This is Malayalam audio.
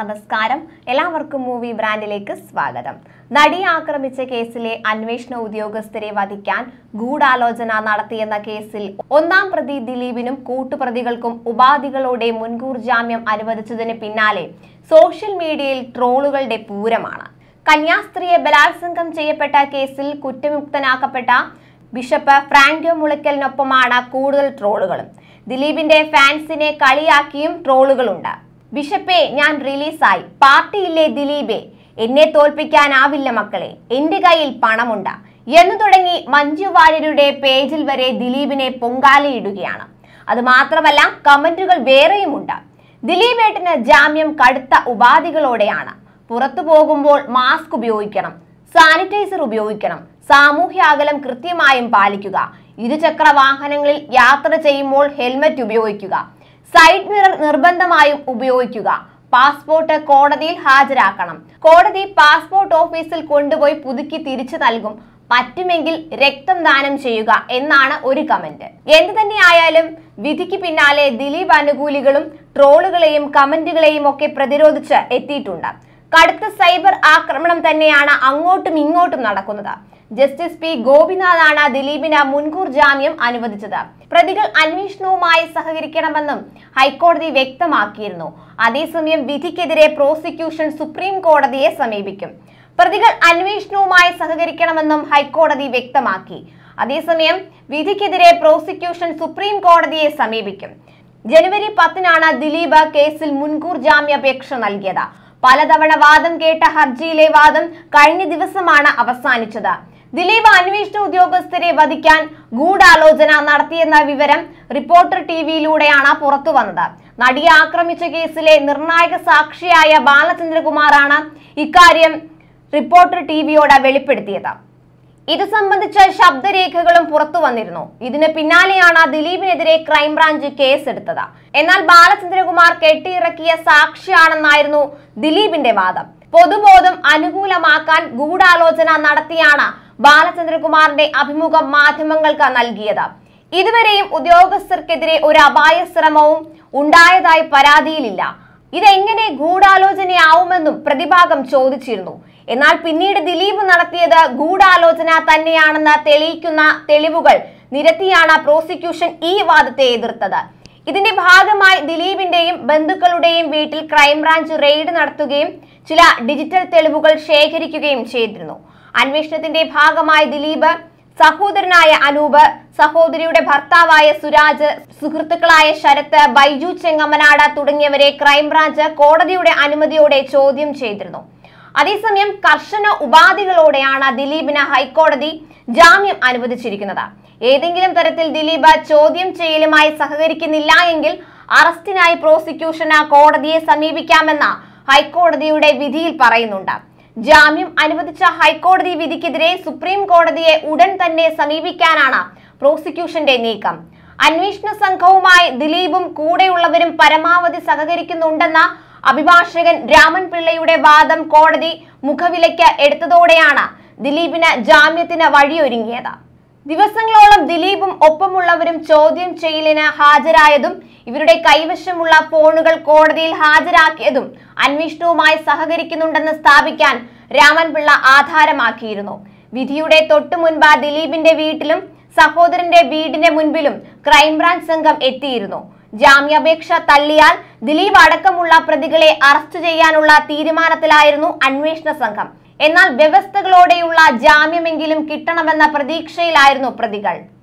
നമസ്കാരം എല്ലാവർക്കും മൂവി ബ്രാൻഡിലേക്ക് സ്വാഗതം നടിയെ ആക്രമിച്ച കേസിലെ അന്വേഷണ ഉദ്യോഗസ്ഥരെ വധിക്കാൻ ഗൂഢാലോചന നടത്തിയെന്ന കേസിൽ ഒന്നാം പ്രതി ദിലീപിനും കൂട്ടുപ്രതികൾക്കും ഉപാധികളോടെ മുൻകൂർ ജാമ്യം അനുവദിച്ചതിന് പിന്നാലെ സോഷ്യൽ മീഡിയയിൽ ട്രോളുകളുടെ പൂരമാണ് കന്യാസ്ത്രീയെ ബലാത്സംഗം ചെയ്യപ്പെട്ട കേസിൽ കുറ്റമുക്തനാക്കപ്പെട്ട ബിഷപ്പ് ഫ്രാങ്കോ മുളയ്ക്കലിനൊപ്പമാണ് കൂടുതൽ ട്രോളുകളും ദിലീപിന്റെ ഫാൻസിനെ കളിയാക്കിയും ട്രോളുകളുണ്ട് ബിഷപ്പേ ഞാൻ റിലീസായി പാർട്ടിയില്ലേ ദിലീപേ എന്നെ തോൽപ്പിക്കാനാവില്ല മക്കളെ എന്റെ കയ്യിൽ പണമുണ്ട് എന്ന് തുടങ്ങി മഞ്ജു വാര്യരുടെ പേജിൽ വരെ ദിലീപിനെ പൊങ്കാലയിടുകയാണ് അത് മാത്രമല്ല കമന്റുകൾ വേറെയുമുണ്ട് ദിലീപേട്ടന് ജാമ്യം കടുത്ത ഉപാധികളോടെയാണ് പുറത്തു പോകുമ്പോൾ മാസ്ക് ഉപയോഗിക്കണം സാനിറ്റൈസർ ഉപയോഗിക്കണം സാമൂഹ്യ അകലം കൃത്യമായും പാലിക്കുക ഇരുചക്ര വാഹനങ്ങളിൽ യാത്ര ചെയ്യുമ്പോൾ ഹെൽമറ്റ് ഉപയോഗിക്കുക സൈഡ് മിറർ നിർബന്ധമായും ഉപയോഗിക്കുക പാസ്പോർട്ട് കോടതിയിൽ ഹാജരാക്കണം കോടതി പാസ്പോർട്ട് ഓഫീസിൽ കൊണ്ടുപോയി പുതുക്കി തിരിച്ചു നൽകും പറ്റുമെങ്കിൽ രക്തം ദാനം ചെയ്യുക എന്നാണ് ഒരു കമന്റ് എന്ത് തന്നെയായാലും വിധിക്ക് പിന്നാലെ ദിലീപ് അനുകൂലികളും ട്രോളുകളെയും കമന്റുകളെയും ഒക്കെ പ്രതിരോധിച്ച് എത്തിയിട്ടുണ്ട് കടുത്ത സൈബർ ആക്രമണം തന്നെയാണ് അങ്ങോട്ടും ഇങ്ങോട്ടും നടക്കുന്നത് ജസ്റ്റിസ് പി ഗോപിനാഥാണ് ദിലീപിന് മുൻകൂർ ജാമ്യം അനുവദിച്ചത് പ്രതികൾ അന്വേഷണവുമായി സഹകരിക്കണമെന്നും ഹൈക്കോടതി വ്യക്തമാക്കിയിരുന്നു അതേസമയം വിധിക്കെതിരെ പ്രോസിക്യൂഷൻ സുപ്രീം കോടതിയെ സമീപിക്കും പ്രതികൾ അന്വേഷണവുമായി സഹകരിക്കണമെന്നും ഹൈക്കോടതി വ്യക്തമാക്കി അതേസമയം വിധിക്കെതിരെ പ്രോസിക്യൂഷൻ സുപ്രീം കോടതിയെ സമീപിക്കും ജനുവരി പത്തിനാണ് ദിലീപ് കേസിൽ മുൻകൂർ ജാമ്യാപേക്ഷ നൽകിയത് പലതവണ വാദം കേട്ട ഹർജിയിലെ വാദം കഴിഞ്ഞ ദിവസമാണ് അവസാനിച്ചത് ദിലീപ് അന്വേഷണ ഉദ്യോഗസ്ഥരെ വധിക്കാൻ ഗൂഢാലോചന നടത്തിയെന്ന വിവരം റിപ്പോർട്ടർ ടിവിയിലൂടെയാണ് പുറത്തു വന്നത് നടിയെ ആക്രമിച്ച കേസിലെ നിർണായക സാക്ഷിയായ ബാലചന്ദ്രകുമാറാണ് ഇക്കാര്യം റിപ്പോർട്ടർ ടിവിയോട് വെളിപ്പെടുത്തിയത് ഇത് സംബന്ധിച്ച ശബ്ദരേഖകളും പുറത്തു വന്നിരുന്നു ഇതിന് പിന്നാലെയാണ് ദിലീപിനെതിരെ ക്രൈംബ്രാഞ്ച് കേസെടുത്തത് എന്നാൽ ബാലചന്ദ്രകുമാർ കെട്ടിയിറക്കിയ സാക്ഷിയാണെന്നായിരുന്നു ദിലീപിന്റെ വാദം പൊതുബോധം അനുകൂലമാക്കാൻ ഗൂഢാലോചന നടത്തിയാണ് ബാലചന്ദ്രകുമാറിന്റെ അഭിമുഖം മാധ്യമങ്ങൾക്ക് നൽകിയത് ഇതുവരെയും ഉദ്യോഗസ്ഥർക്കെതിരെ ഒരു അപായ ശ്രമവും ഉണ്ടായതായി പരാതിയിലില്ല ഇതെങ്ങനെ ഗൂഢാലോചനയാവുമെന്നും പ്രതിഭാഗം ചോദിച്ചിരുന്നു എന്നാൽ പിന്നീട് ദിലീപ് നടത്തിയത് ഗൂഢാലോചന തന്നെയാണെന്ന് തെളിയിക്കുന്ന തെളിവുകൾ നിരത്തിയാണ് പ്രോസിക്യൂഷൻ ഈ വാദത്തെ എതിർത്തത് ഇതിന്റെ ഭാഗമായി ദിലീപിന്റെയും ബന്ധുക്കളുടെയും വീട്ടിൽ ക്രൈംബ്രാഞ്ച് റെയ്ഡ് നടത്തുകയും ചില ഡിജിറ്റൽ തെളിവുകൾ ശേഖരിക്കുകയും ചെയ്തിരുന്നു അന്വേഷണത്തിന്റെ ഭാഗമായി ദിലീപ് സഹോദരനായ അനൂപ് സഹോദരിയുടെ ഭർത്താവായ സുരാജ് സുഹൃത്തുക്കളായ ശരത്ത് ബൈജു ചെങ്ങമ്മനാട് തുടങ്ങിയവരെ ക്രൈംബ്രാഞ്ച് കോടതിയുടെ അനുമതിയോടെ ചോദ്യം ചെയ്തിരുന്നു അതേസമയം കർശന ഉപാധികളോടെയാണ് ദിലീപിന് ഹൈക്കോടതി ജാമ്യം അനുവദിച്ചിരിക്കുന്നത് ഏതെങ്കിലും തരത്തിൽ ദിലീപ് ചോദ്യം ചെയ്യലുമായി സഹകരിക്കുന്നില്ല എങ്കിൽ അറസ്റ്റിനായി പ്രോസിക്യൂഷന് കോടതിയെ സമീപിക്കാമെന്ന ഹൈക്കോടതിയുടെ വിധിയിൽ പറയുന്നുണ്ട് ജാമ്യം അനുവദിച്ച ഹൈക്കോടതി വിധിക്കെതിരെ സുപ്രീം കോടതിയെ ഉടൻ തന്നെ സമീപിക്കാനാണ് പ്രോസിക്യൂഷന്റെ നീക്കം അന്വേഷണ സംഘവുമായി ദിലീപും കൂടെയുള്ളവരും പരമാവധി സഹകരിക്കുന്നുണ്ടെന്ന അഭിഭാഷകൻ രാമൻ പിള്ളയുടെ വാദം കോടതി മുഖവിലയ്ക്ക് എടുത്തതോടെയാണ് ദിലീപിന് ജാമ്യത്തിന് വഴിയൊരുങ്ങിയത് ദിവസങ്ങളോളം ദിലീപും ഒപ്പമുള്ളവരും ചോദ്യം ചെയ്യലിന് ഹാജരായതും ഇവരുടെ കൈവശമുള്ള ഫോണുകൾ കോടതിയിൽ ഹാജരാക്കിയതും അന്വേഷണവുമായി സഹകരിക്കുന്നുണ്ടെന്ന് സ്ഥാപിക്കാൻ രാമൻപിള്ള ആധാരമാക്കിയിരുന്നു വിധിയുടെ തൊട്ടു മുൻപ് ദിലീപിന്റെ വീട്ടിലും സഹോദരന്റെ വീടിന്റെ മുൻപിലും ക്രൈംബ്രാഞ്ച് സംഘം എത്തിയിരുന്നു ജാമ്യാപേക്ഷ തള്ളിയാൽ ദിലീപ് അടക്കമുള്ള പ്രതികളെ അറസ്റ്റ് ചെയ്യാനുള്ള തീരുമാനത്തിലായിരുന്നു അന്വേഷണ സംഘം എന്നാൽ വ്യവസ്ഥകളോടെയുള്ള ജാമ്യമെങ്കിലും കിട്ടണമെന്ന പ്രതീക്ഷയിലായിരുന്നു പ്രതികൾ